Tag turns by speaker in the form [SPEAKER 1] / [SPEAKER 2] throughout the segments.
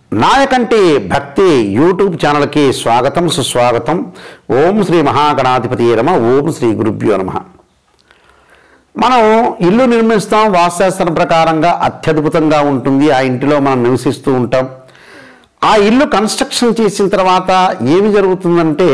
[SPEAKER 1] నాయకంటి భక్తి యూట్యూబ్ ఛానల్కి స్వాగతం సుస్వాగతం ఓం శ్రీ మహాగణాధిపతి నమ ఓం శ్రీ గురుభ్యో నమ మనం ఇల్లు నిర్మిస్తాం వాస్తుశాస్త్రం ప్రకారంగా అత్యద్భుతంగా ఉంటుంది ఆ ఇంటిలో మనం నివసిస్తూ ఉంటాం ఆ ఇల్లు కన్స్ట్రక్షన్ చేసిన తర్వాత ఏమి జరుగుతుందంటే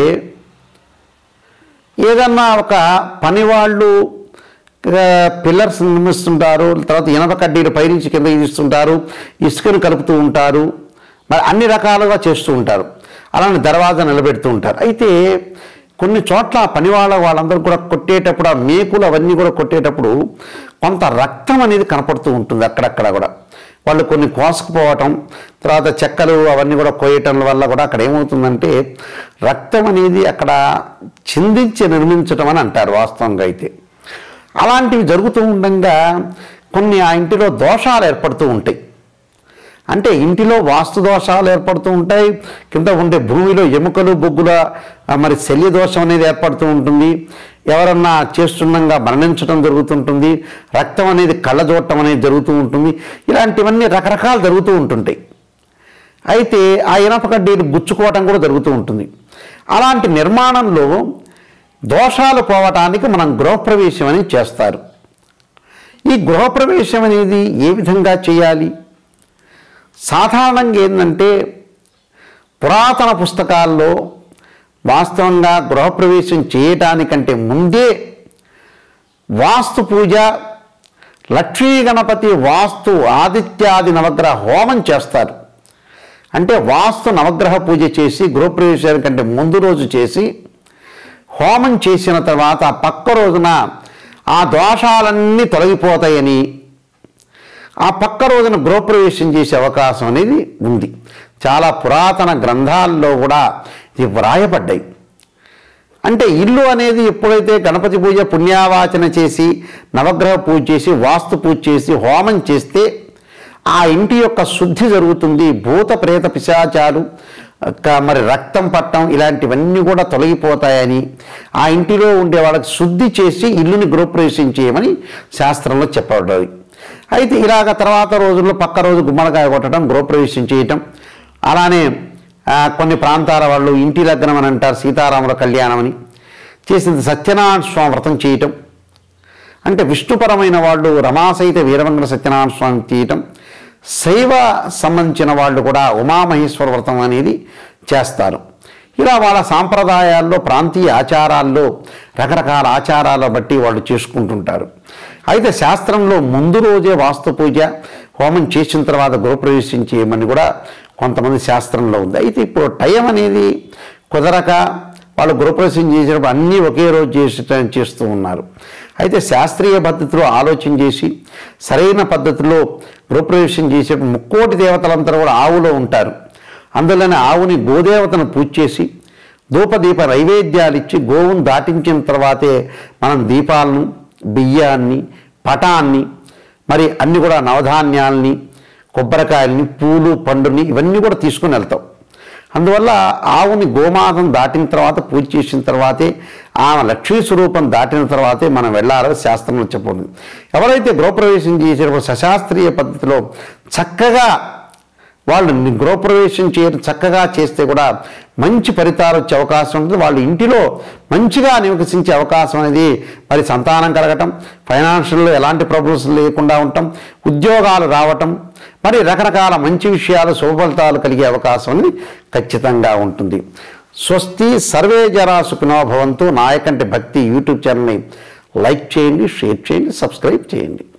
[SPEAKER 1] ఏదన్నా ఒక పనివాళ్ళు పిల్లర్స్ నిర్మిస్తుంటారు తర్వాత ఇనప కడ్డీలు పైనుంచి కింద తీస్తుంటారు ఇసుకను కలుపుతూ ఉంటారు మరి అన్ని రకాలుగా చేస్తూ ఉంటారు అలానే దర్వాజా నిలబెడుతూ ఉంటారు అయితే కొన్ని చోట్ల ఆ పనివాళ్ళ వాళ్ళందరూ కూడా కొట్టేటప్పుడు ఆ మేకులు అవన్నీ కూడా కొట్టేటప్పుడు కొంత రక్తం అనేది కనపడుతూ ఉంటుంది అక్కడక్కడ కూడా వాళ్ళు కొన్ని కోసుకుపోవటం తర్వాత చెక్కలు అవన్నీ కూడా కోయటం వల్ల కూడా అక్కడ ఏమవుతుందంటే రక్తం అనేది అక్కడ చిందించి నిర్మించటం అని అంటారు వాస్తవంగా అయితే అలాంటివి జరుగుతూ ఉండగా కొన్ని ఆ ఇంటిలో దోషాలు ఏర్పడుతూ ఉంటాయి అంటే ఇంటిలో వాస్తు దోషాలు ఏర్పడుతూ ఉంటాయి కింద ఉండే భూమిలో ఎముకలు బొగ్గుల ఆ, మరి శల్య దోషం అనేది ఏర్పడుతూ ఉంటుంది ఎవరన్నా చేస్తుండగా మరణించడం జరుగుతుంటుంది రక్తం అనేది కళ్ళజోటం అనేది జరుగుతూ ఉంటుంది ఇలాంటివన్నీ రకరకాలు జరుగుతూ ఉంటుంటాయి అయితే ఆ ఇనప కడ్డీలు గుచ్చుకోవటం కూడా జరుగుతూ ఉంటుంది అలాంటి నిర్మాణంలో దోషాలు పోవటానికి మనం గృహప్రవేశం అనేది చేస్తారు ఈ గృహప్రవేశం అనేది ఏ విధంగా చేయాలి సాధారణంగా ఏంటంటే పురాతన పుస్తకాల్లో వాస్తవంగా గృహప్రవేశం చేయటానికంటే ముందే వాస్తు పూజ లక్ష్మీ గణపతి వాస్తు ఆదిత్యాది నవగ్రహ హోమం చేస్తారు అంటే వాస్తు నవగ్రహ పూజ చేసి గృహప్రవేశానికంటే ముందు రోజు చేసి హోమం చేసిన తర్వాత ఆ పక్క రోజున ఆ దోషాలన్నీ తొలగిపోతాయని ఆ పక్క రోజున గృహప్రవేశం చేసే అవకాశం అనేది ఉంది చాలా పురాతన గ్రంథాల్లో కూడా ఇది వ్రాయబడ్డాయి అంటే ఇల్లు అనేది ఎప్పుడైతే గణపతి పూజ పుణ్యావాచన చేసి నవగ్రహ పూజ చేసి వాస్తు పూజ చేసి హోమం చేస్తే ఆ ఇంటి యొక్క శుద్ధి జరుగుతుంది భూత ప్రేత పిశాచాలు క- మరి రక్తం పట్టం ఇలాంటివన్నీ కూడా తొలగిపోతాయని ఆ ఇంటిలో ఉండే వాళ్ళకి శుద్ధి చేసి ఇల్లుని గృహప్రవేశం చేయమని శాస్త్రంలో చెప్పబడ్డది అయితే ఇలాగ తర్వాత రోజుల్లో పక్క రోజు గుమ్మడికాయ కొట్టడం గృహప్రవేశం చేయటం అలానే ఆ, కొన్ని ప్రాంతాల వాళ్ళు ఇంటి లగ్నం అని అంటారు సీతారాముల కళ్యాణం అని చేసింది సత్యనారాయణ స్వామి వ్రతం చేయటం అంటే విష్ణుపరమైన వాళ్ళు రమాసహిత వీరవంగన సత్యనారాయణ స్వామి చేయటం శైవ సంబంధించిన వాళ్ళు కూడా ఉమామహేశ్వర వ్రతం అనేది చేస్తారు ఇలా వాళ్ళ సాంప్రదాయాల్లో ప్రాంతీయ ఆచారాల్లో రకరకాల ఆచారాల బట్టి వాళ్ళు చేసుకుంటుంటారు అయితే శాస్త్రంలో ముందు రోజే వాస్తు పూజ హోమం చేసిన తర్వాత గృహప్రవేశం చేయమని కూడా కొంతమంది శాస్త్రంలో ఉంది అయితే ఇప్పుడు టైం అనేది కుదరక వాళ్ళు గృహప్రవేశం చేసినప్పుడు అన్నీ ఒకే రోజు చేసి చేస్తూ ఉన్నారు అయితే శాస్త్రీయ పద్ధతిలో ఆలోచన చేసి సరైన పద్ధతిలో గృహప్రవేశం చేసేటప్పుడు ముక్కోటి దేవతలంతా కూడా ఆవులో ఉంటారు అందులోనే ఆవుని గోదేవతను పూజ చేసి ధూపదీప నైవేద్యాలు ఇచ్చి గోవును దాటించిన తర్వాతే మనం దీపాలను బియ్యాన్ని పటాన్ని మరి అన్ని కూడా నవధాన్యాల్ని కొబ్బరికాయల్ని పూలు పండుని ఇవన్నీ కూడా తీసుకుని వెళ్తాం అందువల్ల ఆవుని గోమాతం దాటిన తర్వాత పూజ చేసిన తర్వాతే ఆమె లక్ష్మీ స్వరూపం దాటిన తర్వాతే మనం వెళ్ళాలని శాస్త్రంలో చెప్పబడింది ఎవరైతే గృహప్రవేశం చేసేటప్పుడు సశాస్త్రీయ పద్ధతిలో చక్కగా వాళ్ళు ని- గృహప్రవేశం చేయడం చక్కగా చేస్తే కూడా మంచి ఫలితాలు వచ్చే అవకాశం ఉంటుంది వాళ్ళ ఇంటిలో మంచిగా నివసించే అవకాశం అనేది మరి సంతానం కలగటం ఫైనాన్షియల్లో ఎలాంటి ప్రాబ్లమ్స్ లేకుండా ఉండటం ఉద్యోగాలు రావటం మరి రకరకాల మంచి విషయాలు శుభ ఫలితాలు కలిగే అవకాశం అనేది ఖచ్చితంగా ఉంటుంది స్వస్తి సర్వే జరా సుఖినో భవంతు నాయకంటి భక్తి యూట్యూబ్ ఛానల్ని లైక్ చేయండి షేర్ చేయండి సబ్స్క్రైబ్ చేయండి